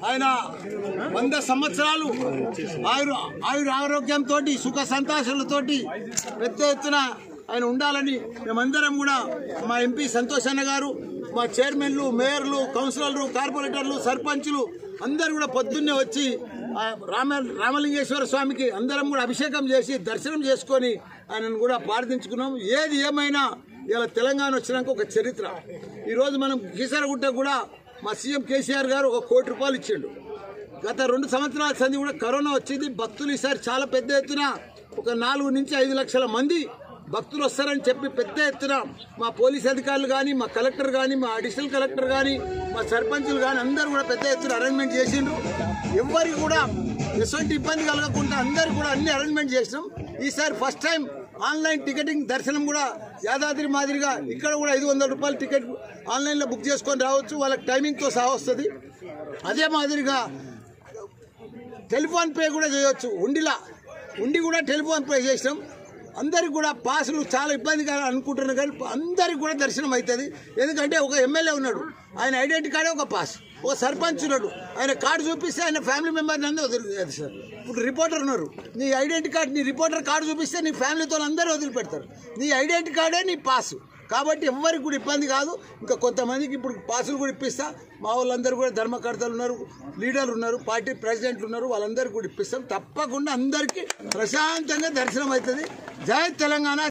ఆయన వంద సంవత్సరాలు ఆయుర ఆయుర ఆరోగ్యంతో సుఖ సంతోషాలతోటి పెద్ద ఎత్తున ఆయన ఉండాలని మేమందరం కూడా మా ఎంపీ సంతోష్ అన్న గారు మా చైర్మన్లు మేయర్లు కౌన్సిలర్లు కార్పొరేటర్లు సర్పంచులు అందరూ కూడా పొద్దున్నే వచ్చి ఆ రామ రామలింగేశ్వర స్వామికి అందరం కూడా అభిషేకం చేసి దర్శనం చేసుకొని ఆయనను కూడా ప్రార్థించుకున్నాం ఏది ఏమైనా ఇలా తెలంగాణ వచ్చినాక ఒక చరిత్ర ఈరోజు మనం కీసరగుట్ట కూడా మా సీఎం కేసీఆర్ గారు ఒక కోటి రూపాయలు ఇచ్చిండు గత రెండు సంవత్సరాల సంది కూడా కరోనా వచ్చింది భక్తులు ఈసారి చాలా పెద్ద ఎత్తున ఒక నాలుగు నుంచి ఐదు లక్షల మంది భక్తులు వస్తారని చెప్పి పెద్ద ఎత్తున మా పోలీస్ అధికారులు కానీ మా కలెక్టర్ కానీ మా అడిషనల్ కలెక్టర్ కానీ మా సర్పంచులు కానీ అందరూ కూడా పెద్ద ఎత్తున అరేంజ్మెంట్ చేసిండ్రు ఎవ్వరికి కూడా ఎటువంటి ఇబ్బంది కలగకుండా అందరు కూడా అన్ని అరేంజ్మెంట్ చేసినాం ఈసారి ఫస్ట్ టైం ఆన్లైన్ టికెటింగ్ దర్శనం కూడా యాదాద్రి మాదిరిగా ఇక్కడ కూడా ఐదు వందల రూపాయల టికెట్ ఆన్లైన్లో బుక్ చేసుకొని రావచ్చు వాళ్ళకి టైమింగ్తో సహా వస్తుంది అదే మాదిరిగా టెలిఫోన్ పే కూడా చేయొచ్చు ఉండిలా ఉండి కూడా టెలిఫోన్ పే చేసినాం అందరికి కూడా పాసులు చాలా ఇబ్బందిగా అనుకుంటున్నారు కానీ అందరికి కూడా దర్శనం అవుతుంది ఎందుకంటే ఒక ఎమ్మెల్యే ఉన్నాడు ఆయన ఐడెంటిటీ కార్డే ఒక పాస్ ఒక సర్పంచ్ ఉన్నాడు ఆయన కార్డు చూపిస్తే ఆయన ఫ్యామిలీ మెంబర్ని అందరూ వదిలిపెడతారు సార్ ఇప్పుడు రిపోర్టర్ ఉన్నారు నీ ఐడెంటిటీ కార్డు నీ రిపోర్టర్ కార్డు చూపిస్తే నీ ఫ్యామిలీతో అందరూ వదిలిపెడతారు నీ ఐడెంటిటీ కార్డే నీ పాస్ కాబట్టి ఎవరికి కూడా ఇబ్బంది కాదు ఇంకా కొంతమందికి ఇప్పుడు పాసులు కూడా ఇప్పిస్తా మా వాళ్ళందరూ కూడా ధర్మకర్తలు ఉన్నారు లీడర్లు ఉన్నారు పార్టీ ప్రెసిడెంట్లు ఉన్నారు వాళ్ళందరికీ కూడా ఇప్పిస్తాం తప్పకుండా అందరికీ ప్రశాంతంగా దర్శనం అవుతుంది జై తెలంగాణ